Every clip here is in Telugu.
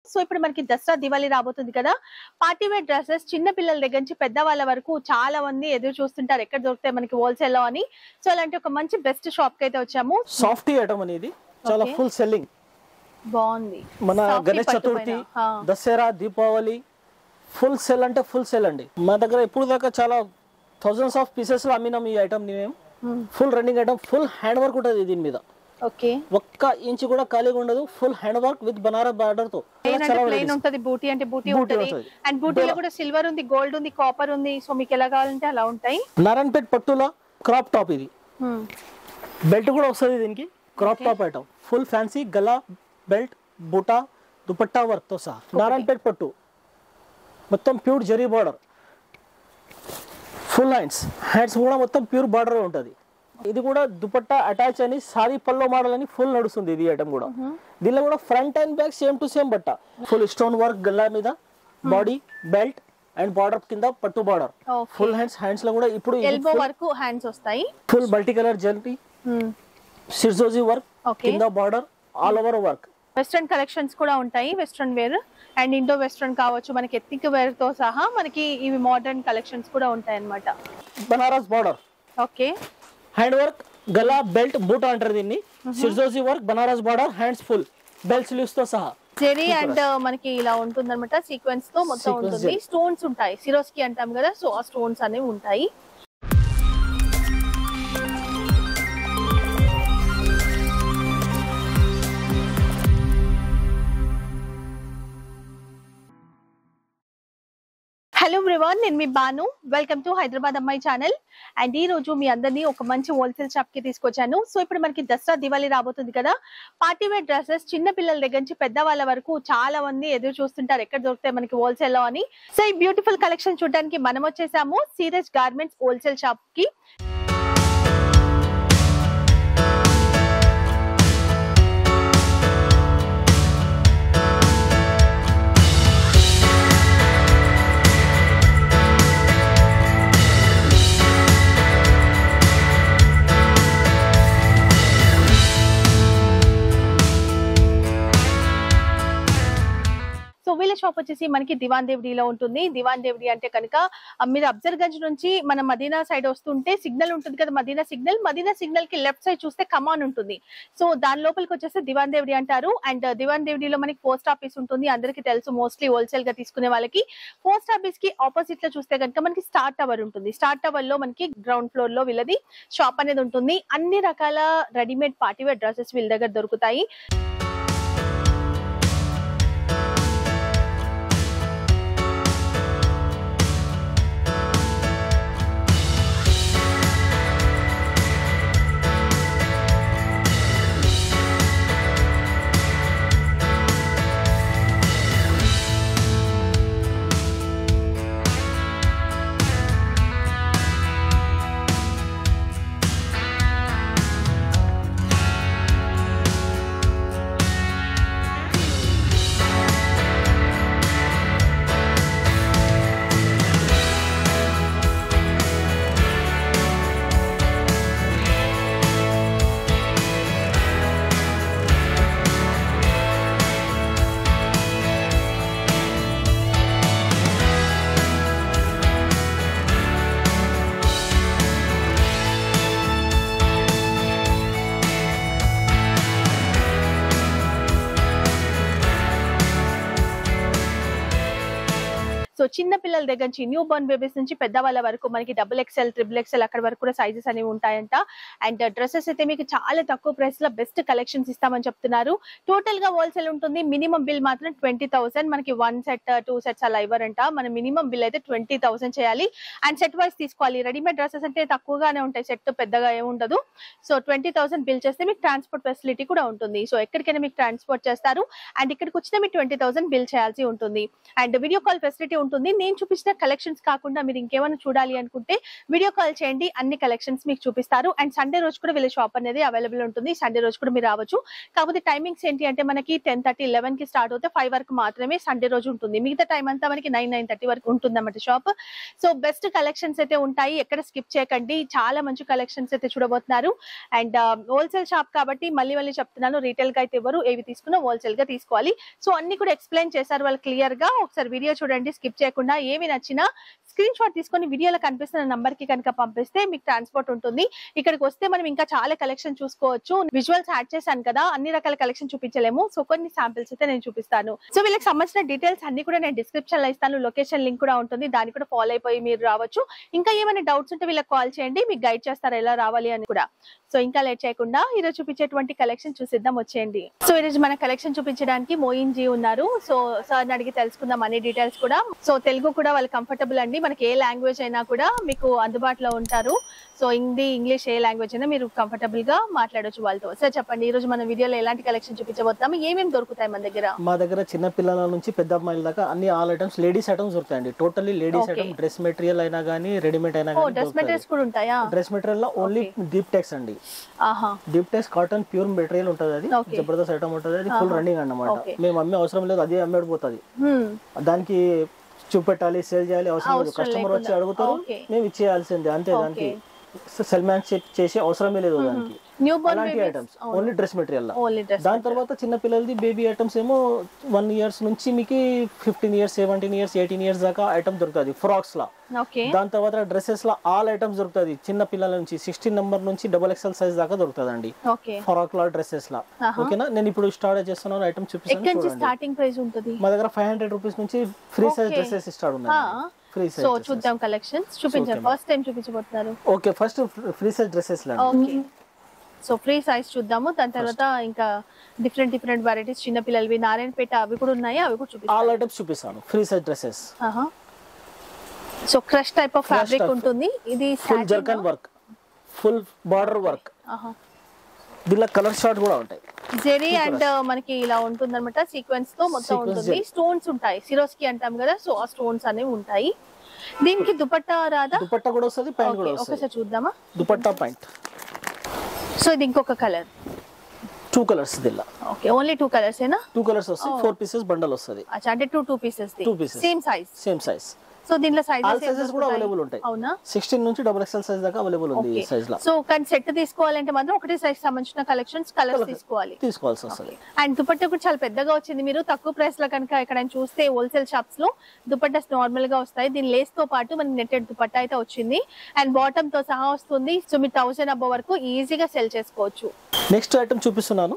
సో ఇప్పుడు మనకి దసరా దివాళీ రాబోతుంది కదా పార్టీ వేర్ డ్రెస్సెస్ చిన్న పిల్లల దగ్గర నుంచి పెద్ద వాళ్ళ వరకు చాలా మంది ఎదురు చూస్తుంటారు ఎక్కడ దొరుకుతాయి మనకి హోల్సేల్ లో అని సో అలాంటి ఒక మంచి బెస్ట్ షాప్ కి అయితే వచ్చాము సాఫ్టీ ఐటమ్ అనేది చాలా Okay. ఫుల్ సెల్లింగ్ బాగుంది మన Softy గణేష్ పట్టు చతుర్థి పైన. హా. దసరా దీపావళి ఫుల్ సెల్ అంటే ఫుల్ సెల్ అండి మా దగ్గర ఇప్పుడు దాకా చాలా థౌజండ్స్ ఆఫ్ పీసెస్ లో అమ్మినాం ఈ ఐటమ్ ని మేము Hmm. Full running item full hand work ఉంటుంది దీని మీద ఓకే ఒక్క ఇంచ్ కూడా ఖాళీగా ఉండదు full hand work with Banaras border తో ప్లెయిన్ అంటే చాలా ప్లెయిన్ varieties. ఉంటది బూటీ అంటే బూటీ Booty ఉంటది ఉంటది. అండ్ బూటీలో కూడా సిల్వర్ ఉంది గోల్డ్ ఉంది కాపర్ ఉంది సో మీకు ఎలా కావాలంటే అలా ఉంటాయి నారాయణపేట్ పట్టులో క్రాప్ టాప్ ఇది Hmm. బెల్ట్ కూడా వస్తుంది దీనికి crop top item full fancy గలా బెల్ట్ బుటా దుపట్టా వర్క్ తో సహా నారాయణపేట్ పట్టు మొత్తం pure zari border full hands hands కూడా మొత్తం ప్యూర్ బార్డర్ ఉంటుంది ఇది కూడా దుపట్టా అటాచ్ అని సారీ పల్లో మోడల్ అని ఫుల్ నడుస్తుంది ఇది ఐటమ్ కూడా దీనిలో కూడా front and back same to same బట్ట ఫుల్ స్టోన్ వర్క్ గల్లా మీద బాడీ బెల్ట్ అండ్ బార్డర్ కింద పట్టు border Okay. Full hands hands లో కూడా ఇప్పుడు ఎల్బో వరకు హ్యాండ్స్ వస్తాయి ఫుల్ మల్టీ కలర్ జరీ సిర్జోజీ వర్క్ ఓకే కింద border all over work western collections కూడా ఉంటాయి western wear and Indo western కావచ్చు మనకి ఎథ్నిక్ వేర్ తో సహా మనకి ఇవి మోడర్న్ కలెక్షన్స్ కూడా ఉంటాయి అన్నమాట Banaras border okay hand work గలా బెల్ట్ బూట్ అంటారు దీన్ని సిర్జోజీ work Banaras border hands full belt sleeves తో సహా జెరీ అండ్ మనకి ఇలా ఉంటుంది అనమాట సీక్వెన్స్ తో మొత్తం Sequence ఉంటుంది జరీ. స్టోన్స్ ఉంటాయి సిరోస్కి అంటాం కదా సో ఆ స్టోన్స్ అనేవి ఉంటాయి హలో ఎవ్రీవన్ నేను మీ బాను వెల్కమ్ టు హైదరాబాద్ అమ్మాయి ఛానల్ అండ్ ఈ రోజు మీ అందరినీ ఒక మంచి హోల్సేల్ షాప్ కి తీసుకొచ్చాను సో ఇప్పుడు మనకి దసరా దివాళీ రాబోతుంది కదా పార్టీ వేర్ డ్రెస్సెస్ చిన్న పిల్లల దగ్గర నుంచి పెద్ద వాళ్ళ వరకు చాలా మంది ఎదురు చూస్తుంటారు ఎక్కడ దొరుకుతాయి మనకి హోల్సేల్ లో అని సో ఈ బ్యూటిఫుల్ కలెక్షన్ చూడడానికి మనం వచ్చేసాము సీరజ్ గార్మెంట్స్ హోల్సేల్ షాప్ కి సో వీళ్ళ షాప్ వచ్చేసి మనకి దివాన్ దేవిడిలో ఉంటుంది దివాన్ దేవిడి అంటే కనుక ఆ, మీరు అబ్జర్ గంజ్ నుంచి మన మదీనా సైడ్ వస్తుంటే సిగ్నల్ ఉంటుంది కదా మదీనా సిగ్నల్ మదీనా సిగ్నల్ కి లెఫ్ట్ సైడ్ చూస్తే కమాన్ ఉంటుంది సో దాని లోపలికి వచ్చేసి దివాన్ దేవిడి అంటారు అండ్ దివాన్ దేవిడిలో మనకి పోస్ట్ ఆఫీస్ ఉంటుంది అందరికీ తెలుసు మోస్ట్లీ హోల్సేల్ గా తీసుకునే వాళ్ళకి పోస్ట్ ఆఫీస్ కి ఆపోజిట్ లో చూస్తే కనుక మనకి స్టార్ టవర్ ఉంటుంది స్టార్ టవర్ లో మనకి గ్రౌండ్ ఫ్లోర్ లో వీళ్ళది షాప్ అనేది ఉంటుంది అన్ని రకాల రెడీమేడ్ పార్టీ వేర్ డ్రెస్సెస్ వీళ్ళ దగ్గర దొరుకుతాయి సో చిన్న పిల్లల దగ్గర నుంచి న్యూ బోర్న్ బేబీస్ నుంచి పెద్దవాళ్ళ వరకు మనకి డబుల్ ఎక్స్ఎల్ ట్రిపుల్ ఎక్స్ఎల్ అక్కడ వరకు కూడా సైజెస్ అనేవి ఉంటాయంట అండ్ డ్రెస్సెస్ అయితే మీకు చాలా తక్కువ ప్రైస్ లో బెస్ట్ కలెక్షన్స్ ఇస్తామని చెప్తున్నారు టోటల్ గా హోల్సేల్ ఉంటుంది మినిమం బిల్ మాత్రం ట్వంటీ థౌసండ్ మనకి వన్ సెట్ టూ సెట్స్ అలా ఇవ్వరంట మన మినిమం బిల్ అయితే ట్వంటీ థౌసండ్ చేయాలి అండ్ సెట్ వైస్ తీసుకోవాలి రెడీమేడ్ డ్రెస్సెస్ అంటే తక్కువగానే ఉంటాయి సెట్ పెద్దగా ఏముండదు సో ట్వంటీ థౌసండ్ బిల్ చేస్తే మీకు ట్రాన్స్పోర్ట్ ఫెసిలిటీ కూడా ఉంటుంది సో ఎక్కడికైనా మీకు ట్రాన్స్పోర్ట్ చేస్తారు అండ్ ఇక్కడికి వచ్చినా మీకు ట్వంటీ థౌసండ్ బిల్ చేయాల్సి ఉంటుంది అండ్ వీడియో కాల్ ఫెసిలిటీ ఉంటుంది నేను చూపించిన కలెక్షన్స్ కాకుండా మీరు ఇంకేమైనా చూడాలి అనుకుంటే వీడియో కాల్ చేయండి అన్ని కలెక్షన్స్ మీకు చూపిస్తారు అండ్ సండే రోజు కూడా వీళ్ళ షాప్ అనేది అవైలబుల్ ఉంటుంది సండే రోజు కూడా మీరు రావచ్చు కాకపోతే టైమింగ్స్ ఏంటి అంటే మనకి టెన్ థర్టీ లెవెన్ కి స్టార్ట్ అవుతే ఫైవ్ వరకు మాత్రమే సండే రోజు ఉంటుంది మిగతా టైం అంతా మనకి నైన్ నైన్ థర్టీ వరకు ఉంటుంది అన్నమాట షాప్ సో బెస్ట్ కలెక్షన్స్ అయితే ఉంటాయి ఎక్కడ స్కిప్ చేయకండి చాలా మంచి కలెక్షన్స్ అయితే చూడబోతున్నారు అండ్ హోల్సేల్ షాప్ కాబట్టి మళ్ళీ మళ్ళీ చెప్తున్నాను రీటైల్ గా అయితే ఎవరు ఏవి తీసుకున్నా హోల్సేల్ గా తీసుకోవాలి సో అన్ని కూడా ఎక్స్ప్లెయిన్ చేశారు వాళ్ళు క్లియర్ గా ఒకసారి వీడియో చూడండి స్కిప్ చేయకుండా ఏమి నచ్చినా స్క్రీన్ షాట్ తీసుకొని వీడియోలో కనిపిస్తున్న నంబర్ కి కనుక పంపిస్తే మీకు ట్రాన్స్పోర్ట్ ఉంటుంది ఇక్కడికి వస్తే మనం ఇంకా చాలా కలెక్షన్ చూసుకోవచ్చు విజువల్స్ యాడ్ చేశాను కదా అన్ని రకాల కలెక్షన్ చూపించలేము సో కొన్ని శాంపిల్స్ అయితే నేను చూపిస్తాను సో వీళ్ళకి సంబంధించిన డీటెయిల్స్ అన్ని కూడా నేను డిస్క్రిప్షన్ లో ఇస్తాను లొకేషన్ లింక్ కూడా ఉంటుంది దాన్ని కూడా ఫాలో అయిపోయి మీరు రావచ్చు ఇంకా ఏమైనా డౌట్స్ ఉంటే వీళ్ళకి కాల్ చేయండి మీకు గైడ్ చేస్తారు ఎలా రావాలి అని కూడా సో ఇంకా లేట్ చేయకుండా ఈరోజు చూపించేటువంటి కలెక్షన్ చూసిద్దాం వచ్చేయండి సో ఈరోజు మన కలెక్షన్ చూపించడానికి మోయిన్ జీ ఉన్నారు సో సార్ అడిగి తెలుసుకుందాం అన్ని డీటెయిల్స్ కూడా సో తెలుగు కూడా వాళ్ళు కంఫర్టబుల్ అండి మనకి ఏ లాంగ్వేజ్ అయినా కూడా మీకు అందుబాటులో ఉంటారు సో హిందీ ఇంగ్లీష్ ఏ లాంగ్వేజ్ అయినా మీరు కంఫర్టబుల్ గా మాట్లాడొచ్చు వాళ్ళతో సార్ చెప్పండి ఈ రోజు మన వీడియోలో ఎలాంటి కలెక్షన్ చూపించబోతాము ఏమేమి దొరుకుతాయి మన దగ్గర మా దగ్గర చిన్న పిల్లల నుంచి పెద్ద అమ్మాయిల దాకా అన్ని ఆల్ ఐటమ్స్ లేడీస్ ఐటమ్స్ దొరుకుతాయండి totally ladies Okay. Item dress material అయినా కానీ రెడీమేడ్ అయినా ఓ కానీ డ్రెస్ మెటీరియల్స్ కూడా ఉంటాయా డ్రెస్ మెటీరియల్ లో ఓన్లీ డీప్ టెక్స్ అండి ఆహా డీప్ టెక్స్ కాటన్ ప్యూర్ మెటీరియల్ ఉంటుంది అది Okay. జబర్దస్త్ ఐటమ్ ఉంటుంది అది ఫుల్ రన్నింగ్ అన్నమాట Okay. మేము అమ్మే అవసరం లేదు అదే అమ్మేడిపోతుంది హ్మ్. దానికి చూపెట్టాలి సేల్ చేయాలి అవసరం లేదు అవసరం కస్టమర్ వచ్చి లేకుండా. అడుగుతారు Okay. మేము ఇచ్చేయాల్సిందే అంతే దానికి సెల్ మ్యాన్ చేసే అవసరమే లేదు దానికి న్యూ బోర్న్ అలాంటి items only dress material only dress దాని తర్వాత చిన్న పిల్లలది బేబీ ఐటమ్స్ ఏమో వన్ ఇయర్స్ నుంచి మీకు fifteen years seventeen years eighteen years దాకా ఐటమ్ దొరుకుతుంది ఫ్రాక్స్ లా ఓకే దాని తర్వాత డ్రెస్సెస్ లా ఆల్ ఐటమ్స్ దొరుకుతుంది చిన్న పిల్లల నుంచి సిక్స్టీన్ నెంబర్ నుంచి డబల్ ఎక్స్ఎల్ సైజ్ దాకా దొరుకుతుంది అండి ఓకే ఫ్రాక్ లా డ్రెస్సెస్ లా ఓకేనా నేను ఇప్పుడు స్టార్ట్ చేస్తున్నాను ఐటమ్ చూపిస్తాను ఎక్కడి నుంచి చూడండి స్టార్టింగ్ ప్రైస్ ఉంటుంది మా దగ్గర ఫైవ్ హండ్రెడ్ రూపీస్ నుంచి free size Okay. Dresses start ఉన్నాయి ఆ. ఫ్రీ సో సైజ్ చూద్దాం కలెక్షన్స్ చూపించండి ఫస్ట్ టైం చూపించబోతున్నారు okay first free size dresses లా ఓకే సో ఫ్రీ సైజ్ చూద్దాము దాని తర్వాత ఇంకా డిఫరెంట్ డిఫరెంట్ వెరైటీస్ చిన్న పిల్లలవి నారాయణపేట అవి కూడా ఉన్నాయి అవి కూడా చూపిస్తాను ఆల్ ఐటమ్స్ చూపిస్తాను free size dresses so crush type of Crush fabric type. ఉంటుంది ఇది full zircon work full border work దీనిలో కలర్ షార్ట్ కూడా ఉంటాయి జెరీ అండ్ మనకి ఇలా ఉంటుంది అనమాట సీక్వెన్స్ తో మొత్తం Sequence ఉంటుంది zeri. స్టోన్స్ ఉంటాయి సిరోస్కి అంటాం కదా సో ఆ స్టోన్స్ అనేవి ఉంటాయి దీనికి దుపట్టా రాదా దుపట్టా కూడా వస్తుంది ప్యాంట్ ఓకే కూడా వస్తుంది ఒకసారి చూద్దామా దుపట్టా ప్యాంట్ సో ఇది ఇంకొక కలర్ టూ కలర్స్ దీనిలో ఓకే ఓన్లీ టూ కలర్స్ ఏనా టూ కలర్స్ వస్తాయి ఫోర్ పీసెస్ బండల్ వస్తుంది అచ్చా అంటే two two pieces Two pieces. Same size same size so దీంట్లో ఆల్ సైజెస్ సైజెస్ కూడా అవైలబుల్ ఉంటాయి అవునా సిక్స్టీన్ నుంచి డబుల్ ఎక్స్ఎల్ సైజ్ దాకా అవైలబుల్ ఉంది ఈ సైజ్ లో సో కానీ సెట్ తీసుకోవాలంటే మాత్రం ఒకటే సైజ్ సంబంధించిన కలెక్షన్స్ కలర్స్ తీసుకోవాలి తీసుకోవాల్సి వస్తుంది అండ్ దుపట్టా కూడా చాలా పెద్దగా వచ్చింది మీరు తక్కువ ప్రైస్ లో కనుక ఇక్కడ చూస్తే హోల్సేల్ షాప్స్ లో దుపట్టాస్ నార్మల్ గా వస్తాయి దీని లేస్ తో పాటు మనకి నెట్టెడ్ దుపట్టా అయితే వచ్చింది అండ్ బాటమ్ తో సహా వస్తుంది సో మీరు థౌసండ్ అబ్బో వరకు ఈజీగా సెల్ చేసుకోవచ్చు నెక్స్ట్ ఐటమ్ చూపిస్తున్నాను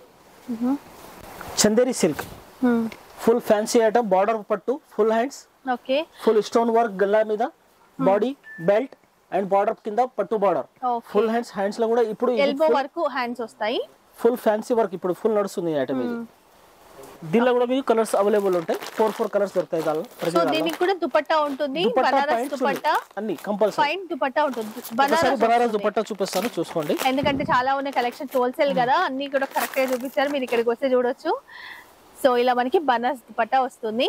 Chanderi silk full fancy item border పట్టు full hands okay full stone work గల్లా మీద బాడీ బెల్ట్ అండ్ బార్డర్ కింద పట్టు border okay full hands hands లో కూడా ఇప్పుడు ఎల్బో వరకు హ్యాండ్స్ వస్తాయి ఫుల్ ఫ్యాన్సీ వర్క్ ఇప్పుడు ఫుల్ నడుస్తుంది ఈ ఐటమ్ ఇది దీనిలో కూడా మీకు కలర్స్ అవైలబుల్ ఉంటాయి ఫోర్ ఫోర్ కలర్స్ దొరుకుతాయి దానిలో ప్రతి సో దానిలో. దీనికి కూడా దుపట్టా ఉంటుంది దుపట్టా బనారస్ పాయింట్స్ దుపట్టా అన్ని కంపల్సరీ ఫైన్ దుపట్టా ఉంటుంది ఒకసారి బనారస్ బనారస్ వస్తుంది. దుపట్టా చూపిస్తాను చూసుకోండి ఎందుకంటే చాలా ఉన్నాయి కలెక్షన్ హోల్సేల్ కదా అన్ని కూడా కరెక్ట్ గా చూపించారు మీరు ఇక్కడికి వస్తే చూడొచ్చు సో ఇలా మనకి బనారస్ దుపట్టా వస్తుంది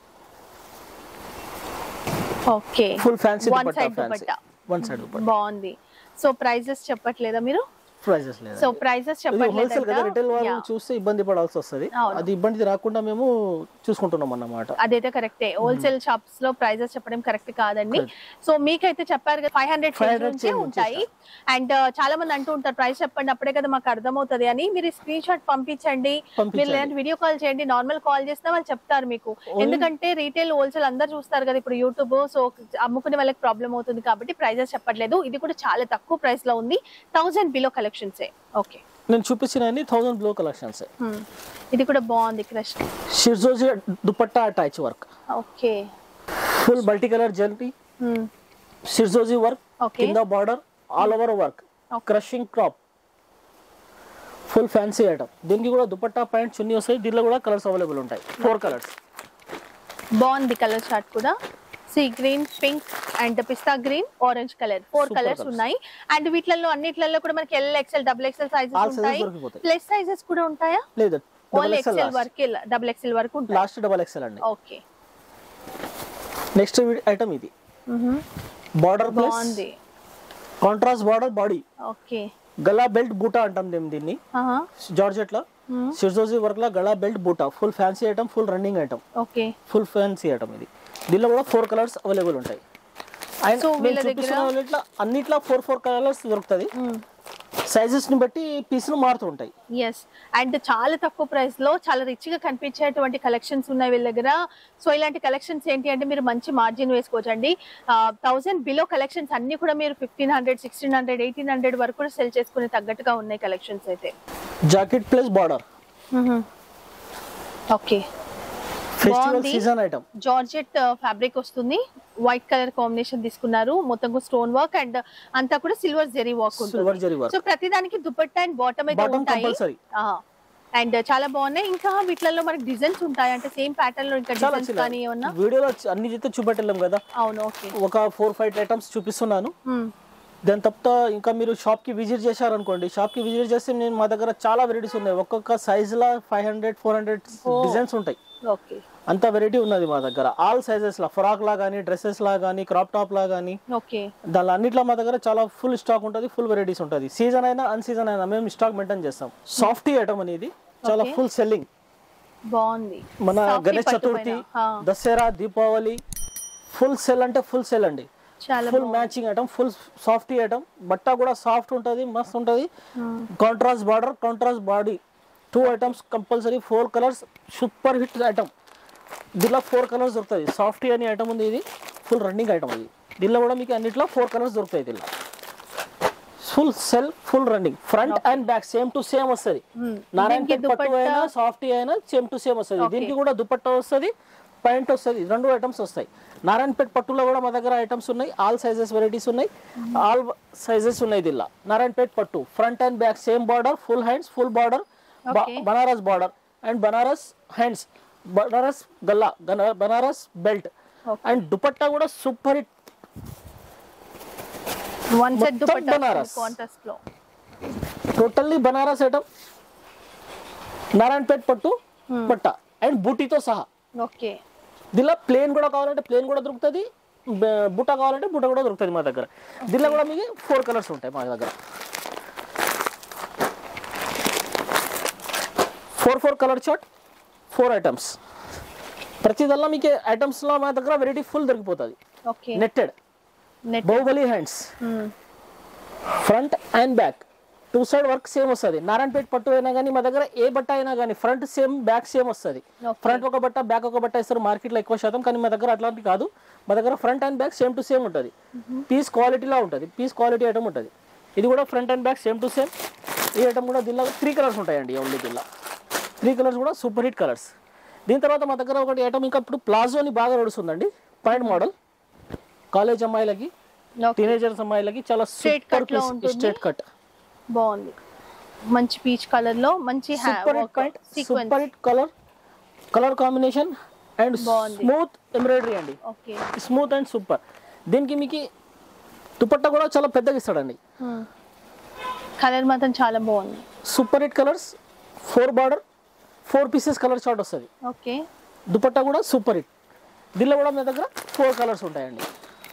okay full fancy one dupatta side fancy dupatta one side dupatta బాగుంది సో ప్రైజెస్ చెప్పట్లేదా మీరు ప్రైజెస్ లేదు సో ప్రైజెస్ ఇది హోల్సేల్ కదా రిటైల్ వాళ్ళు చెప్పట్లేదు చూస్తే ఇబ్బంది పడాల్సి వస్తుంది అవును. అది ఇబ్బంది రాకుండా మేము చూసుకుంటున్నాం అన్నమాట అదైతే కరెక్టే హోల్సేల్ షాప్స్ లో ప్రైజెస్ చెప్పడం కరెక్ట్ కాదండి సో మీకైతే చెప్పారు కదా ఫైవ్ హండ్రెడ్ 500 నుంచే change ఉంటాయి అండ్ చాలా మంది అంటూ ఉంటారు ప్రైస్ చెప్పండి అప్పుడే కదా మాకు అర్థమవుతుంది అని మీరు స్క్రీన్ షాట్ పంపించండి పంపించండి. మీరు లేదంటే వీడియో కాల్ చేయండి నార్మల్ కాల్ చేసినా వాళ్ళు చెప్తారు మీకు ఎందుకంటే రీటైల్ హోల్సేల్ అందరు చూస్తారు కదా ఇప్పుడు యూట్యూబ్ సో అమ్ముకునే వాళ్ళకి ప్రాబ్లం అవుతుంది కాబట్టి ప్రైజెస్ చెప్పట్లేదు ఇది కూడా చాలా తక్కువ ప్రైస్ లో ఉంది థౌసండ్ బిలో కలెక్షన్స్ ఓకే నేను చూపించిన అన్ని థౌసండ్ బ్లో కలెక్షన్స్ ఇది కూడా బాగుంది క్రష్ షిర్జోజీ dupatta attach work okay full multi colour జెల్టీ షిర్జోజీ వర్క్ Okay. కింద border all over work Okay. Crushing crop full fancy item దీనికి కూడా దుపట్టా ప్యాంట్ చున్నీ వస్తాయి దీనిలో కూడా కలర్స్ అవైలబుల్ ఉంటాయి ఫోర్ కలర్స్ బాగుంది కలర్ చార్ట్ కూడా సీ గ్రీన్ పింక్ అండ్ పిస్తా green orange colour four Super colours colours. ఉన్నాయి అండ్ వీటిలలో అన్నిట్లలో కూడా మనకి L XL double XL All sizes sizes ఉంటాయి దొరికిపోతాయి. ప్లస్ సైజెస్ కూడా ఉంటాయా లేదు డబల్ ఓన్లీ ఎక్సెల్ ఎక్సెల్ వరకు డబుల్ ఎక్సెల్ వరకు ఉంటాయి లాస్ట్ డబల్ ఎక్సెల్ అండి ఓకే నెక్స్ట్ ఐటమ్ ఇది బార్డర్ ప్లస్ బాగుంది కాంట్రాస్ట్ బార్డర్ బాడీ ఓకే గలా బెల్ట్ బూటా అంటాం మేము దీన్ని జార్జెట్ లో సిర్జోజీ వర్క్ లో గలా బెల్ట్ బూటా full fancy item full running item okay full fancy item ఇది దీనిలో కూడా ఫోర్ కలర్స్ అవైలబుల్ ఉంటాయి అండ్ So, మేము వీళ్ళ చూపిస్తున్న వాళ్ళిట్లా అన్నిట్లో ఫోర్ ఫోర్ కలర్స్ దొరుకుతుంది సైజెస్ ని బట్టి పీసులు మారుతుంటాయి ఎస్ అండ్ చాలా తక్కువ ప్రైస్ లో చాలా రిచ్ గా కనిపించేటువంటి కలెక్షన్స్ ఉన్నాయి వీళ్ళ దగ్గర సో ఇలాంటి కలెక్షన్స్ ఏంటి అంటే మీరు మంచి మార్జిన్ వేసుకోవచ్చు అండి థౌసండ్ బిలో కలెక్షన్స్ అన్ని కూడా మీరు fifteen hundred sixteen hundred eighteen hundred వరకు కూడా సెల్ చేసుకునే తగ్గట్టుగా ఉన్నాయి కలెక్షన్స్ అయితే jacket plus border okay festival బాగుంది. సీజన్ ఐటమ్ జార్జెట్ ఫ్యాబ్రిక్ వస్తుంది వైట్ కలర్ కాంబినేషన్ తీసుకున్నారు మొత్తం స్టోన్ వర్క్ అండ్ అంతా కూడా సిల్వర్ జెరీ వర్క్ సిల్వర్ ఉంటుంది జరీ వర్క్ సో ప్రతిదానికి దుపట్టా అండ్ బాటమ్ అయితే బాటమ్ ఉంటాయి కంపల్సరీ అండ్ చాలా బాగున్నాయి ఇంకా వీటిలలో మనకి డిజైన్స్ ఉంటాయి అంటే సేమ్ ప్యాటర్న్ లో ఇంకా చాలా డిజైన్స్ కానీ ఏమన్నా వీడియోలో అన్ని అయితే చూపెట్టలేం కదా అవును ఓకే ఒక ఫోర్ ఫైవ్ ఐటమ్స్ చూపిస్తున్నాను దాని తప్ప ఇంకా మీరు షాప్ కి విజిట్ చేశారనుకోండి షాప్ కి విజిట్ చేస్తే నేను మా దగ్గర చాలా వెరైటీస్ ఉన్నాయి ఒక్కొక్క సైజ్ లా five hundred four hundred designs ఉంటాయి ఓకే అంత వెరైటీ ఉన్నది మా దగ్గర ఆల్ సైజెస్ లా ఫ్రాక్ లా కానీ డ్రెస్సెస్ లా కానీ క్రాప్ టాప్ లా కానీ ఓకే దాని అన్నిట్లో మా దగ్గర చాలా ఫుల్ స్టాక్ ఉంటుంది ఫుల్ వెరైటీస్ ఉంటుంది సీజన్ అయినా అన్ సీజన్ అయినా మేము స్టాక్ మెయింటైన్ చేస్తాం సాఫ్టీ ఐటమ్ అనేది చాలా Okay. ఫుల్ సెల్లింగ్ బాగుంది మన Softy గణేష్ పట్టు చతుర్థి పైన. ఆ, దసరా దీపావళి ఫుల్ సెల్ అంటే ఫుల్ సెల్ అండి చాలా full matching item full softy item బట్ట కూడా సాఫ్ట్ ఉంటుంది మస్తు ఉంటుంది contrast border contrast body two items compulsory four colours super hit item దీనిలో ఫోర్ కలర్స్ దొరుకుతుంది సాఫ్టీ అనే ఐటమ్ ఉంది ఇది ఫుల్ రన్నింగ్ ఐటమ్ ఇది దీనిలో కూడా మీకు అన్నిట్లో ఫోర్ కలర్స్ దొరుకుతాయి దీనిలో full sell full running front and back same to same వస్తుంది నారాయణ దీనికి పట్టు దుపట్టా- అయినా సాఫ్టీ అయినా సేమ్ టు సేమ్ వస్తుంది Okay. దీనికి కూడా దుపట్టా వస్తుంది ప్యాంట్ వస్తుంది రెండు ఐటమ్స్ వస్తాయి నారాయణపేట్ పట్టులో కూడా మా దగ్గర ఐటమ్స్ ఉన్నాయి ఆల్ సైజెస్ వెరైటీస్ ఉన్నాయి ఆల్ సైజెస్ ఉన్నాయి దీనిలో నారాయణపేట్ పట్టు front and back same border full hands full border Okay. Banaras border and Banaras hands Banaras గల్లా గన- Banaras belt Okay. And dupatta కూడా సూపర్ హిట్ వన్ సెట్ మొత్తం దుపట్టా బనారస్. కాంట్రాస్ట్ లో టోటల్లీ బనారస్ ఐటమ్ నారాయణపేట్ పట్టు పట్ట అండ్ బూటీతో సహా ఓకే దీనిలో ప్లేన్ కూడా కావాలంటే ప్లేన్ కూడా దొరుకుతుంది బ- బుట్ట కావాలంటే బుట్ట కూడా దొరుకుతుంది మా దగ్గర దీనిలో కూడా మీకు ఫోర్ కలర్స్ ఉంటాయి మా దగ్గర four four colour chart four items ప్రతిదల్లా మీకు ఐటమ్స్లో మా దగ్గర వెరైటీ ఫుల్ దొరికిపోతుంది okay netted net Baahubali hands front and back two side work same వస్తుంది నారాయణపేట పట్టు అయినా కానీ మా దగ్గర ఏ బట్ట అయినా కానీ ఫ్రంట్ సేమ్ బ్యాక్ సేమ్ వస్తుంది Okay. ఫ్రంట్ ఒక బట్ట బ్యాక్ ఒక బట్ట ఇస్తారు మార్కెట్లో ఎక్కువ శాతం కానీ మా దగ్గర అట్లాంటి కాదు మా దగ్గర front and back same to same ఉంటుంది పీస్ క్వాలిటీలో ఉంటుంది పీస్ క్వాలిటీ ఐటమ్ ఉంటుంది ఇది కూడా front and back same to same ఈ ఐటమ్ కూడా దీనిలో త్రీ కలర్స్ ఉంటాయండి ఓన్లీ దీనిలో త్రీ కలర్స్ కూడా సూపర్ హిట్ కలర్స్ దీని తర్వాత మా దగ్గర ఒకటి ఐటమ్ ఇంకా ఇప్పుడు ప్లాజోని బాగా నడుస్తుందండి పాయింట్ మోడల్ కాలేజ్ అమ్మాయిలకి ఓకే టీనేజర్స్ అమ్మాయిలకి చాలా Straight సూపర్ cut లో ఉంటుంది. స్ట్రేట్ కట్ బాగుంది మంచి పీచ్ కలర్ లో మంచి super hit point sequence super hit colour colour combination and బాగుంది. స్మూత్ ఎంబ్రాయిడరీ అండి ఓకే స్మూత్ అండ్ సూపర్ దీనికి మీకు దుపట్టా కూడా చాలా పెద్దగా ఇస్తాడండి కలర్ మాత్రం చాలా బాగుంది super hit colours four border four pieces colour chart వస్తుంది ఓకే దుపట్టా కూడా సూపర్ హిట్ దీనిలో కూడా మీ దగ్గర ఫోర్ కలర్స్ ఉంటాయండి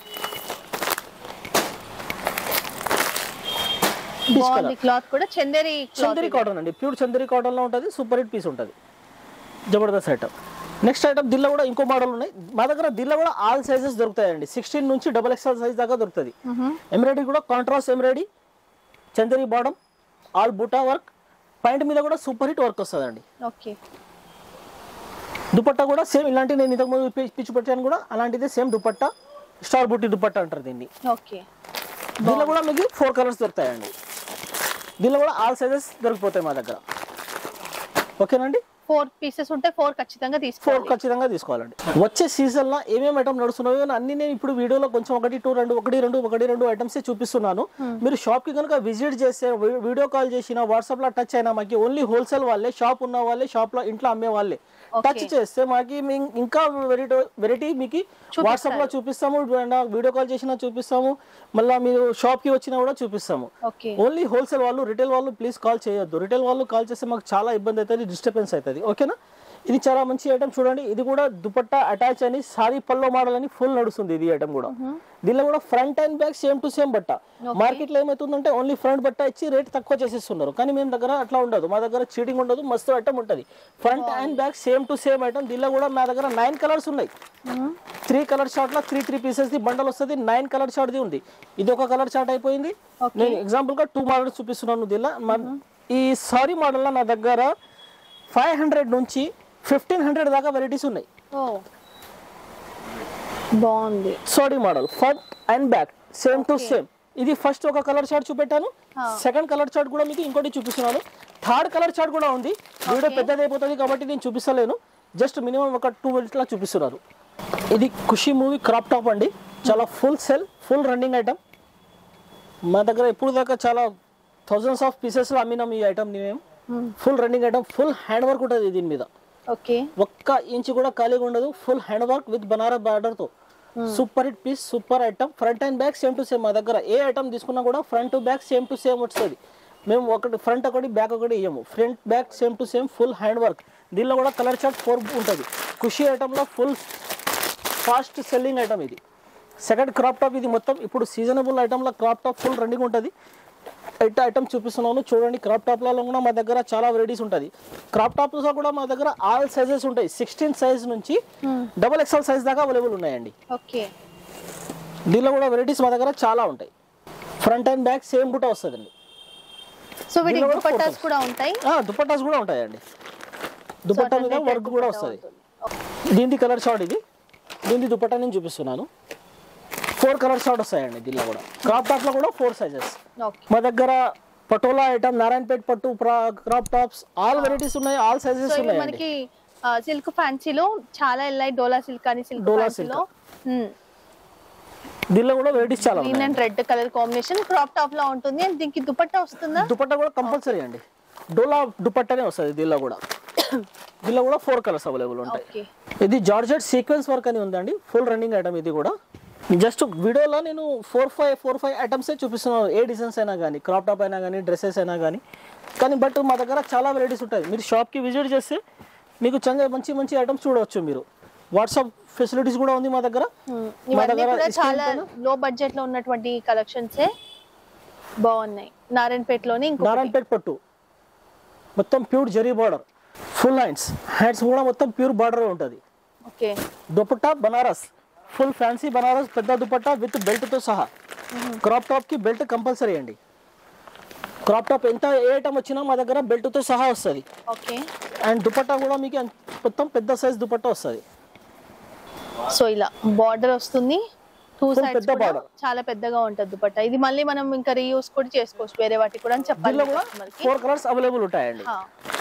Peach బాగుంది colour. క్లాత్ కూడా చందేరి చందరి కాటన్ అండి ప్యూర్ చందరి కాటన్ లో ఉంటుంది సూపర్ హిట్ పీస్ ఉంటుంది జబర్దస్త్ ఐటమ్ నెక్స్ట్ ఐటమ్ దీనిలో కూడా ఇంకో మోడల్ ఉన్నాయి మా దగ్గర దీనిలో కూడా ఆల్ సైజెస్ దొరుకుతాయండి సిక్స్టీన్ నుంచి డబల్ ఎక్స్ఎల్ సైజ్ దాకా దొరుకుతుంది ఎంబ్రాయిడరీ కూడా contrast embroidery Chanderi bottom all buta work point మీద కూడా సూపర్ హిట్ వర్క్ వస్తుందండి ఓకే దుపట్టా కూడా సేమ్ ఇలాంటి నేను ఇంతకు ముందు పి- పిచ్చి పెట్టాను కూడా అలాంటిదే సేమ్ దుపట్టా స్టార్ బుట్టి దుపట్టా అంటారు దీన్ని ఓకే దీనిలో కూడా మీకు ఫోర్ కలర్స్ దొరుకుతాయండి దీనిలో కూడా ఆల్ సైజెస్ దొరికిపోతాయి మా దగ్గర ఓకేనండి ఫోర్ పీసెస్ ఉంటే ఫోర్ ఖచ్చితంగా ఫోర్ తీసుకోవాలి ఖచ్చితంగా తీసుకోవాలండి వచ్చే సీజన్ లో ఏమేమి ఐటమ్ నడుస్తున్నాయో అని అన్ని నేను ఇప్పుడు వీడియోలో కొంచెం ఒకటి టూ రెండు ఒకటి రెండు ఒకటి రెండు ఐటమ్స్ చూపిస్తున్నాను మీరు షాప్ కి కనుక విజిట్ చేస్తే వీ- వీడియో కాల్ చేసినా వాట్సాప్ లో టచ్ అయినా మాకు ఓన్లీ హోల్సేల్ వాళ్ళే షాప్ ఉన్న వాళ్ళే షాప్ లో ఇంట్లో అమ్మే వాళ్ళే టచ్ చేస్తే మాకి మీ- ఇంకా వెరైటీ వెరైటీ మీకు వాట్సాప్ లో చూపిస్తాము వీడియో కాల్ చేసినా చూపిస్తాము మళ్ళీ మీరు షాప్ కి వచ్చినా కూడా చూపిస్తాము ఓకే ఓన్లీ హోల్సేల్ వాళ్ళు రిటైల్ వాళ్ళు ప్లీజ్ కాల్ చేయొద్దు రిటైల్ వాళ్ళు కాల్ చేస్తే మాకు చాలా ఇబ్బంది అవుతుంది డిస్టర్బెన్స్ అవుతుంది ఓకేనా ఇది చాలా మంచి ఐటమ్ చూడండి ఇది కూడా దుపట్టా అటాచ్ అని సారీ పల్లో మోడల్ అని ఫుల్ నడుస్తుంది ఇది ఐటమ్ కూడా దీనిలో కూడా front and back same to same బట్ట మార్కెట్ లో ఏమవుతుందంటే ఓన్లీ ఫ్రంట్ బట్ట ఇచ్చి రేట్ తక్కువ చేసేస్తున్నారు కానీ మేము దగ్గర అట్లా ఉండదు మా దగ్గర చీటింగ్ ఉండదు మస్తు ఐటమ్ ఉంటుంది front and back same to same item దీనిలో కూడా మా దగ్గర నైన్ కలర్స్ ఉన్నాయి త్రీ కలర్ షార్ట్ లో three three pieces the bundle వస్తుంది నైన్ కలర్ షార్ట్ ది ఉంది ఇది ఒక కలర్ షార్ట్ అయిపోయింది Okay. నేను ఎగ్జాంపుల్ గా టూ మోడల్స్ చూపిస్తున్నాను దీనిలో మన- ఈ సారీ మోడల్ లో నా దగ్గర ఫైవ్ హండ్రెడ్ నుంచి ఫిఫ్టీన్ హండ్రెడ్ దాకా వెరైటీస్ ఉన్నాయి ఓ బాగుంది sari model front and back same to same ఇది ఫస్ట్ ఒక కలర్ చార్ట్ చూపెట్టాను సెకండ్ కలర్ చార్ట్ కూడా మీకు ఇంకోటి చూపిస్తున్నాను థర్డ్ కలర్ చార్ట్ కూడా ఉంది వీడియో పెద్దది అయిపోతుంది కాబట్టి నేను చూపిస్తలేను జస్ట్ మినిమం ఒక టూ మినిట్స్ లా చూపిస్తున్నారు ఇది ఖుషి మూవీ క్రాప్ టాప్ అండి చాలా full sell full running item మా దగ్గర ఎప్పుడు దాకా చాలా థౌజండ్స్ ఆఫ్ పీసెస్ లో అమ్మినాం ఈ ఐటమ్ మేము full running item full hand work ఉంటుంది దీని మీద ఓకే ఒక్క ఇంచ్ కూడా ఖాళీగా ఉండదు full hand work with Banaras border తో super hit piece super item front and back same to same మా దగ్గర ఏ ఐటమ్ తీసుకున్నా కూడా front to back same to same వస్తుంది మేము ఒకటి ఫ్రంట్ ఒకటి బ్యాక్ ఒకటి ఇయ్యము front back same to same full hand work దీనిలో కూడా కలర్ చార్ట్ ఫోర్ ఉంటుంది ఖుషి ఐటమ్లో ఫుల్ ఫాస్ట్ సెల్లింగ్ ఐటమ్ ఇది సెకండ్ క్రాప్ టాప్ ఇది మొత్తం ఇప్పుడు సీజనబుల్ ఐటమ్లో క్రాప్ టాప్ ఫుల్ రన్నింగ్ ఉంటుంది ఎయిట్ ఐటమ్ చూపిస్తున్నాను చూడండి క్రాప్ టాప్లలో కూడా మా దగ్గర చాలా వెరైటీస్ ఉంటుంది క్రాప్ టాప్స్ కూడా మా దగ్గర ఆల్ సైజెస్ ఉంటాయి సిక్స్టీన్ సైజ్ నుంచి డబల్ ఎక్స్ఎల్ సైజ్ దాకా అవైలబుల్ ఉన్నాయండి ఓకే దీనిలో కూడా వెరైటీస్ మా దగ్గర చాలా ఉంటాయి ఫ్రంట్ అండ్ బ్యాక్ సేమ్ బుట్ట వస్తుందండి సో వీటి దీనిలో కూడా దుపట్టాస్ photos. కూడా ఉంటాయి ఆ, దుపట్టాస్ కూడా ఉంటాయండి దుపట్టా మీద alternate వర్క్ కూడా దుపట్టా వస్తుంది ఉంటుంది. దీనిది కలర్ షార్ట్ ఇది దీనిది దుపట్టా నేను చూపిస్తున్నాను ఫోర్ కలర్ షార్ట్ వస్తాయండి దీనిలో కూడా క్రాప్ టాప్ లో కూడా ఫోర్ సైజెస్ ఓకే మా దగ్గర పటోలా ఐటమ్ నారాయణపేట్ పట్టు క్రాప్ టాప్స్ ఆల్ వెరైటీస్ ఉన్నాయి ఆల్ సో సైజెస్ ఇవి ఉన్నాయండి మనకి సిల్క్ ఫ్యాన్సీలో చాలా వెళ్ళాయి డోలా సిల్క్ అని సిల్క్ డోలా ఫ్యాన్సీలో దీనిలో కూడా వెరైటీస్ చాలా గ్రీన్ ఉన్నాయి and red colour combination crop top లో ఉంటుంది అండ్ దీనికి దుపట్టా వస్తుందా దుపట్టా కూడా కంపల్సరీ అండి డోలా దుపట్టానే వస్తుంది దీనిలో కూడా దీనిలో కూడా ఫోర్ కలర్స్ అవైలబుల్ ఉంటాయి ఓకే ఇది జార్జెట్ సీక్వెన్స్ వర్క్ అని ఉందండి ఫుల్ రన్నింగ్ ఐటమ్ ఇది కూడా జస్ట్ వీడియోలో నేను ఫోర్ ఫైవ్ ఫోర్ ఫైవ్ ఐటమ్సే చూపిస్తున్నాను ఏ డిజైన్స్ అయినా కానీ క్రాప్ టాప్ అయినా కానీ డ్రెస్సెస్ అయినా కానీ కానీ బట్ మా దగ్గర చాలా వెరైటీస్ ఉంటాయి మీరు షాప్కి విజిట్ చేస్తే మీకు చాలా మంచి మంచి ఐటమ్స్ చూడవచ్చు మీరు వాట్సాప్ ఫెసిలిటీస్ కూడా ఉంది మా దగ్గర మా ఇవన్నీ దగ్గర కూడా screen చాలా పైన లో బడ్జెట్ లో ఉన్నటువంటి కలెక్షన్స్ బాగున్నాయి నారాయణపేటలోని ఇంకో నారాయణపేట్ పట్టు మొత్తం pure zari border full hands hands కూడా మొత్తం ప్యూర్ బార్డర్ ఉంటుంది okay dupatta Banaras full fancy Banaras పెద్ద దుపట్టా విత్ బెల్ట్ తో సహా క్రాప్ టాప్ కి బెల్ట్ కంపల్సరీ అండి క్రాప్ టాప్ ఎంత ఏ ఐటమ్ వచ్చినా మా దగ్గర బెల్ట్ తో సహా వస్తుంది ఓకే అండ్ దుపట్టా కూడా మీకు అంత- మొత్తం పెద్ద సైజ్ దుపట్టా వస్తుంది సో ఇలా బార్డర్ వస్తుంది టూ Full సైడ్స్ పెద్ద కూడా border. చాలా పెద్దగా ఉంటుంది దుపట్టా ఇది మళ్ళీ మనం ఇంకా రీయూస్ కూడా చేసుకోవచ్చు వేరే వాటికి కూడా అని చెప్పాలి దీనిలో కూడా customer కి. ఫోర్ కలర్స్ అవైలబుల్ ఉంటాయండి హా.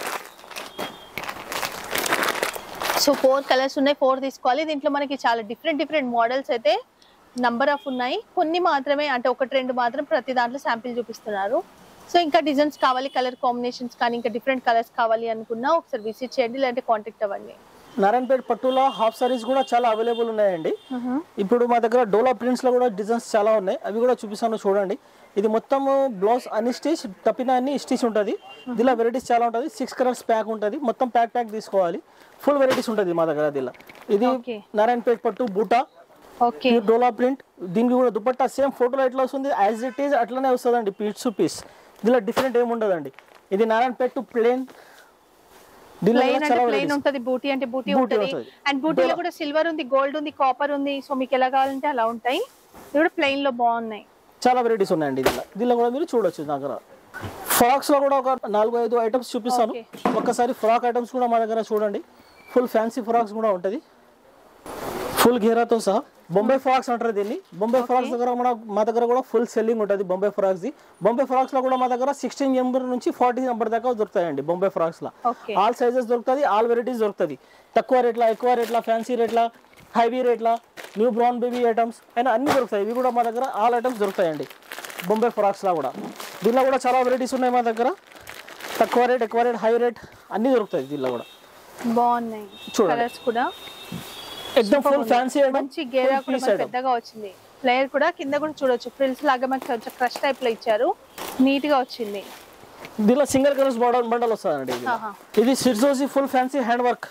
సో ఫోర్ కలర్స్ ఉన్నాయి ఫోర్ తీసుకోవాలి దీంట్లో మనకి చాలా డిఫరెంట్ డిఫరెంట్ మోడల్స్ అయితే నంబర్ ఆఫ్ ఉన్నాయి కొన్ని మాత్రమే అంటే ఒకటి రెండు మాత్రం ప్రతి దాంట్లో శాంపిల్ చూపిస్తున్నారు సో ఇంకా డిజైన్స్ కావాలి కలర్ కాంబినేషన్స్ కానీ ఇంకా డిఫరెంట్ కలర్స్ కావాలి అనుకున్నా ఒకసారి విజిట్ చేయండి లేదంటే కాంటాక్ట్ అవ్వండి నారాయణపేట్ పట్టులో హాఫ్ సారీస్ కూడా చాలా అవైలబుల్ ఉన్నాయండి ఇప్పుడు మా దగ్గర డోలా ప్రింట్స్ లో కూడా డిజైన్స్ చాలా ఉన్నాయి అవి కూడా చూపిస్తాను చూడండి ఇది మొత్తం బ్లౌజ్ అన్ని స్టిచ్ తప్పిన అన్ని స్టిచ్ ఉంటుంది దీనిలో వెరైటీస్ చాలా ఉంటుంది సిక్స్ కలర్స్ ప్యాక్ ఉంటుంది మొత్తం ప్యాక్ ప్యాక్ తీసుకోవాలి ఫుల్ వెరైటీస్ ఉంటుంది మా దగ్గర దీనిలో ఇది Okay. నారాయణపేట్ పట్టు బూటా ఓకే ప్యూర్ డోలా ప్రింట్ దీనికి కూడా దుపట్టా సేమ్ ఫోటోలో ఎట్లా వస్తుంది యాజ్ ఇట్ ఈజ్ అట్లనే వస్తుందండి పీస్ టు పీస్ దీనిలో డిఫరెంట్ ఏమి ఉండదండి ఇది నారాయణపేట్ ప్లేన్ దీనిలో ప్లెయిన్ కూడా అంటే చాలా ప్లెయిన్ varieties. ఉంటుంది బూటీ అంటే బూటీ Booty ఉంటుంది ఉంటుంది. అండ్ బూటీలో కూడా సిల్వర్ ఉంది గోల్డ్ ఉంది కాపర్ ఉంది సో మీకు ఎలా కావాలంటే అలా ఉంటాయి ఇవి కూడా ప్లెయిన్ లో బాగున్నాయి చాలా వెరైటీస్ ఉన్నాయండి దీనిలో దీనిలో కూడా మీరు చూడొచ్చు నా దగ్గర ఫ్రాక్స్ లో కూడా ఒక నాలుగు ఐదు ఐటమ్స్ చూపిస్తాను Okay. ఒక్కసారి ఫ్రాక్ ఐటమ్స్ కూడా మా దగ్గర చూడండి ఫుల్ ఫ్యాన్సీ ఫ్రాక్స్ కూడా ఉంటుంది ఫుల్ ఘేరాతో సహా బొంబై ఫ్రాక్స్ అంటారు దీన్ని బొంబై ఫ్రాక్స్ దగ్గర మన మా దగ్గర కూడా ఫుల్ సెల్లింగ్ ఉంటుంది Bombay frocks the Bombay frocks లో కూడా మా దగ్గర సిక్స్టీన్ నెంబర్ నుంచి ఫార్టీ నెంబర్ దాకా దొరుకుతాయండి బొంబై ఫ్రాక్స్ లో ఓకే ఆల్ సైజెస్ దొరుకుతుంది ఆల్ వెరైటీస్ దొరుకుతుంది తక్కువ రేట్ల ఎక్కువ రేట్ల ఫ్యాన్సీ రేట్ల హైవీ రేట్ల న్యూ బ్రౌన్ బేబీ ఐటమ్స్ అయినా అన్ని దొరుకుతాయి ఇవి కూడా మా దగ్గర ఆల్ ఐటమ్స్ దొరుకుతాయండి బొంబై ఫ్రాక్స్లో కూడా దీనిలో కూడా చాలా వెరైటీస్ ఉన్నాయి మా దగ్గర తక్కువ రేట్ ఎక్కువ రేట్ హై రేట్ అన్నీ దొరుకుతాయి దీనిలో కూడా బాగున్నాయి చూడండి. కలర్స్ కూడా ఎక్దమ్ ఫుల్ ఫ్యాన్సీ ఐటమ్ మంచి గేరా కూడా పీస్ మనకి ఐటమ్ పెద్దగా వచ్చింది ప్లేయర్ కూడా కింద కూడా చూడొచ్చు ఫ్రిల్స్ లాగా మనకి కొంచెం క్రష్ టైప్ లో ఇచ్చారు నీట్ గా వచ్చింది దీనిలో సింగిల్ కలర్స్ బార్డర్ బండల్ వస్తుందండి ఇది ఆహా. ఇది సిర్జోసి full fancy hand work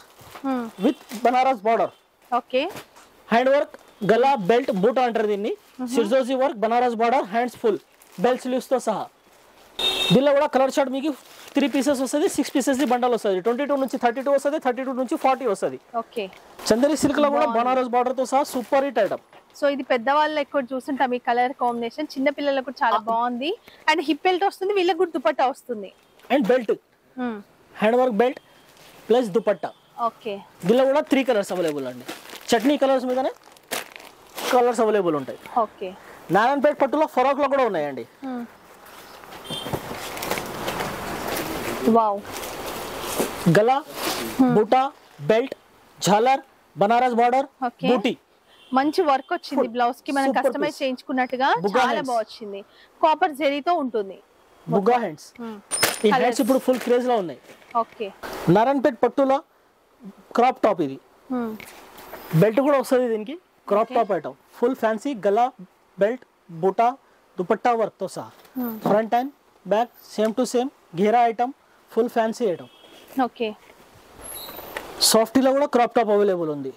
with Banaras border okay hand work గలా బెల్ట్ బూట్ అంటారు దీన్ని సిర్జోజీ work Banaras border hands full belt sleeves తో సహా దీనిలో కూడా కలర్ షార్ట్ మీకు త్రీ పీసెస్ వస్తుంది సిక్స్ పీసెస్ ది బండల్ వస్తుంది ట్వంటీ టూ నుంచి థర్టీ టూ వస్తుంది థర్టీ టూ నుంచి ఫార్టీ వస్తుంది ఓకే చందరి సిల్క్ లో కూడా బనారస్ బార్డర్ తో సహా సూపర్ హిట్ ఐటమ్ సో ఇది పెద్దవాళ్ళు ఎక్కువ చూస్తుంటాం ఈ కలర్ కాంబినేషన్ చిన్న పిల్లలకు కూడా చాలా బాగుంది అండ్ హిప్ బెల్ట్ వస్తుంది వీళ్ళకి కూడా దుపట్టా వస్తుంది and belt hand work belt plus dupatta okay దీనిలో కూడా త్రీ కలర్స్ అవైలబుల్ అండి చట్నీ కలర్స్ మీదనే కలర్స్ అవైలబుల్ ఉంటాయి ఓకే నారాయణపేట పట్టులో ఫరాక్లో కూడా ఉన్నాయండి వావ్ గలా బూటా బెల్ట్ ఝాలర్ బనారస్ బార్డర్ Okay. బూటీ మంచి వర్క్ వచ్చింది బ్లౌజ్ కి మనం Super కస్టమైజ్ piece. చేయించుకున్నట్టుగా Buga చాలా hands. బాగా వచ్చింది కాపర్ జెరీతో ఉంటుంది బుగ్గా హ్యాండ్స్ ఈ హ్యాండ్స్ ఇప్పుడు ఫుల్ క్రేజ్ లో ఉన్నాయి ఓకే నారాయణపేట పట్టులో క్రాప్ టాప్ ఇది బెల్ట్ కూడా వస్తుంది దీనికి crop top item full fancy గలా బెల్ట్ బూటా దుపట్టా వర్క్ తో సహా front and back same to same ఘేరా item full fancy item okay సాఫ్టీలో కూడా క్రాప్ టాప్ అవైలబుల్ ఉంది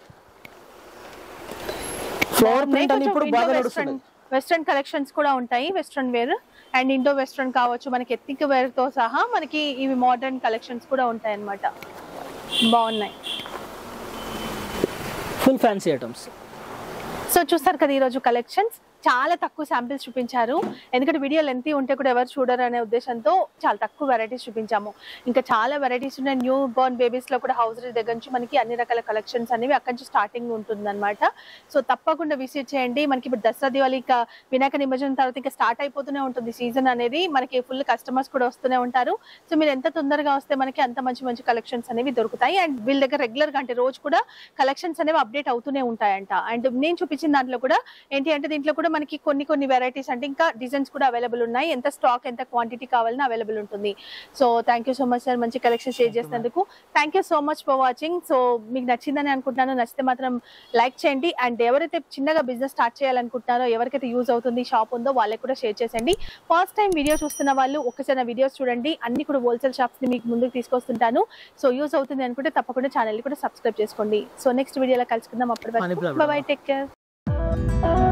ఫ్లవర్ ప్రింట్ అని ఇప్పుడు బాగా వెస్ట్రన్ నడుస్తుంది వెస్ట్రన్ కలెక్షన్స్ కూడా ఉంటాయి western wear and Indo western కావచ్చు మనకి ఎత్నిక్ వేర్ తో సహా మనకి ఇవి మోడర్న్ కలెక్షన్స్ కూడా ఉంటాయి అన్నమాట బాగున్నాయి ఫుల్ ఫ్యాన్సీ ఐటమ్స్ సో చూస్తారు కదా ఈరోజు కలెక్షన్స్ చాలా తక్కువ శాంపిల్స్ చూపించారు ఎందుకంటే వీడియో లెంతీ ఉంటే కూడా ఎవరు చూడరు అనే ఉద్దేశంతో చాలా తక్కువ వెరైటీస్ చూపించాము ఇంకా చాలా వెరైటీస్ ఉన్నాయి న్యూ బోర్న్ బేబీస్ లో కూడా హౌస్ దగ్గర నుంచి మనకి అన్ని రకాల కలెక్షన్స్ అనేవి అక్కడి నుంచి స్టార్టింగ్ ఉంటుంది అనమాట సో తప్పకుండా విజిట్ చేయండి మనకి ఇప్పుడు దసరా దివాళీ ఇంకా వినాయక నిమజ్జనం తర్వాత ఇంకా స్టార్ట్ అయిపోతూనే ఉంటుంది సీజన్ అనేది మనకి ఫుల్ కస్టమర్స్ కూడా వస్తూనే ఉంటారు సో మీరు ఎంత తొందరగా వస్తే మనకి అంత మంచి మంచి కలెక్షన్స్ అనేవి దొరుకుతాయి అండ్ వీళ్ళ దగ్గర రెగ్యులర్ గా అంటే రోజు కూడా కలెక్షన్స్ అనేవి అప్డేట్ అవుతూనే ఉంటాయంట అండ్ నేను చూపించిన దాంట్లో కూడా ఏంటి అంటే దీంట్లో కూడా మనకి కొన్ని కొన్ని వెరైటీస్ అంటే ఇంకా డిజైన్స్ కూడా అవైలబుల్ ఉన్నాయి ఎంత స్టాక్ ఎంత క్వాంటిటీ కావాలన్నా అవైలబుల్ ఉంటుంది so thank you so much sir మంచి కలెక్షన్ షేర్ చేసినందుకు thank you so much for watching so మీకు నచ్చిందని అనుకుంటున్నాను నచ్చితే మాత్రం లైక్ చేయండి అండ్ ఎవరైతే చిన్నగా బిజినెస్ స్టార్ట్ చేయాలనుకుంటున్నారో ఎవరికైతే యూజ్ అవుతుంది షాప్ ఉందో వాళ్ళకి కూడా షేర్ చేసేయండి ఫస్ట్ టైం వీడియో చూస్తున్న వాళ్ళు ఒకసారి వీడియోస్ చూడండి అన్ని కూడా హోల్సేల్ షాప్స్ ని మీకు ముందుకు తీసుకొస్తుంటాను సో యూజ్ అవుతుంది అనుకుంటే తప్పకుండా ఛానల్ కూడా సబ్స్క్రైబ్ చేసుకోండి సో నెక్స్ట్ వీడియోలో కలుసుకుందాం అప్పటి Manipula వరకు బై టేక్ కేర్